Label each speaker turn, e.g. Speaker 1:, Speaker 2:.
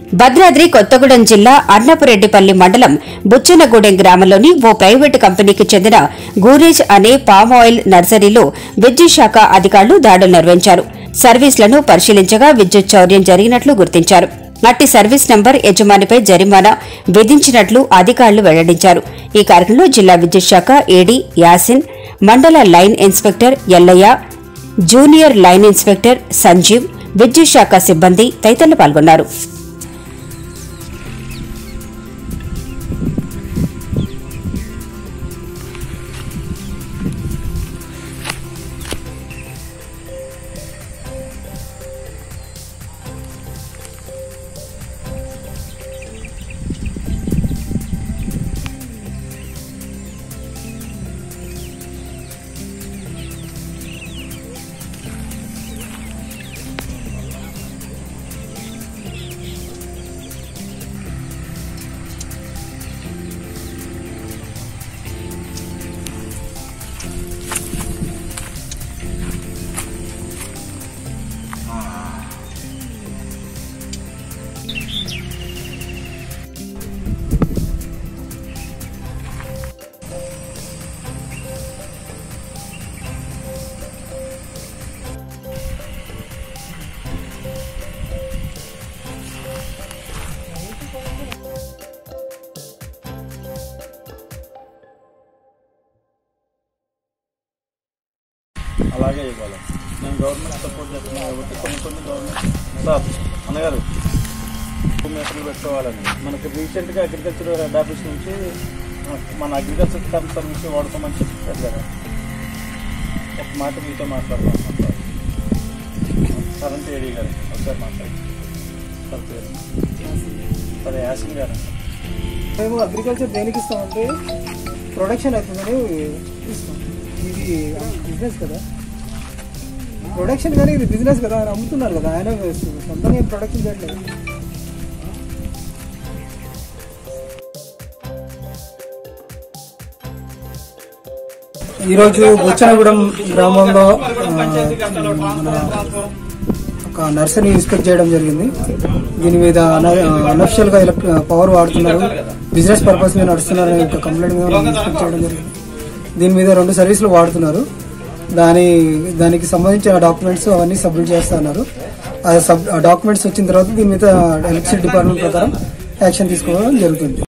Speaker 1: భద్రాద్రి కొత్తగూడెం జిల్లా అన్నపురెడ్డిపల్లి మండలం బుచ్చనగూడెం గ్రామంలోని ఓ ప్రైవేటు కంపెనీకి చెందిన గూరేజ్ అనే పామ్ ఆయిల్ నర్సరీలో విద్యుత్ శాఖ అధికారులు దాడులు నిర్వహించారు సర్వీసులను పరిశీలించగా విద్యుత్ చౌర్యం జరిగినట్లు గుర్తించారు అట్టి సర్వీస్ నంబర్ యజమానిపై జరిమానా విధించినట్లు అధికారులు వెల్లడించారు ఈ కార్యక్రమంలో జిల్లా విద్యుత్ శాఖ ఏడీ యాసిన్ మండల line inspector Yellaiah junior line inspector Sanjeev విద్యుత్ శాఖ సిబ్బంది తదితరులు పాల్గొన్నారు
Speaker 2: అలాగే ఇవ్వాలి నేను గవర్నమెంట్ సపోర్ట్ చేస్తున్నాను కాబట్టి కొన్ని కొన్ని గవర్నమెంట్ సార్ అన్నగారు మీటర్లు పెట్టుకోవాలని మనకి రీసెంట్గా అగ్రికల్చర్ హెడ్ ఆఫీస్ నుంచి మన అగ్రికల్చర్ టర్మ్ సర్వీస్ వాడుకోమని చెప్పారు కదా ఒక మాట మీతో మాట్లాడుతున్నాను సార్ కరెంట్ ఏడీ గారు ఒకసారి మాట్లాడి సార్ పేరు సార్ యాసిన్ గారు
Speaker 3: మేము అగ్రికల్చర్ దేనికి ఇస్తామంటే ప్రొడక్షన్ అవుతుందని ఇస్తాం ఇది బిజినెస్ కదా ప్రొడక్షన్ కానీ ఇది బిజినెస్ కదా ఆయన అమ్ముతున్నారు కదా ఆయన సొంతంగా ఏం ప్రొడక్షన్ చేయట్లేదు ఈరోజు బుచ్చనగూడెం గ్రామంలో ఆ, మన ఒక నర్సరీ ఇన్స్పెక్ట్ చేయడం జరిగింది దీని మీద అనఫిషియల్ గా ఎలక్ట్ పవర్ వాడుతున్నారు బిజినెస్ పర్పస్ మీద నడుస్తున్నారు అనే ఒక కంప్లైంట్ మీద మనం ఇన్స్పెక్ట్ చేయడం జరిగింది దీని మీద రెండు సర్వీసులు వాడుతున్నారు దాని దానికి సంబంధించిన డాక్యుమెంట్స్ అవన్నీ సబ్మిట్ చేస్తున్నారు ఆ సబ్ డాక్యుమెంట్స్ వచ్చిన తర్వాత దీని మీద ఎలక్ట్రిసిటీ డిపార్ట్మెంట్ ప్రకారం యాక్షన్ తీసుకోవడం జరుగుతుంది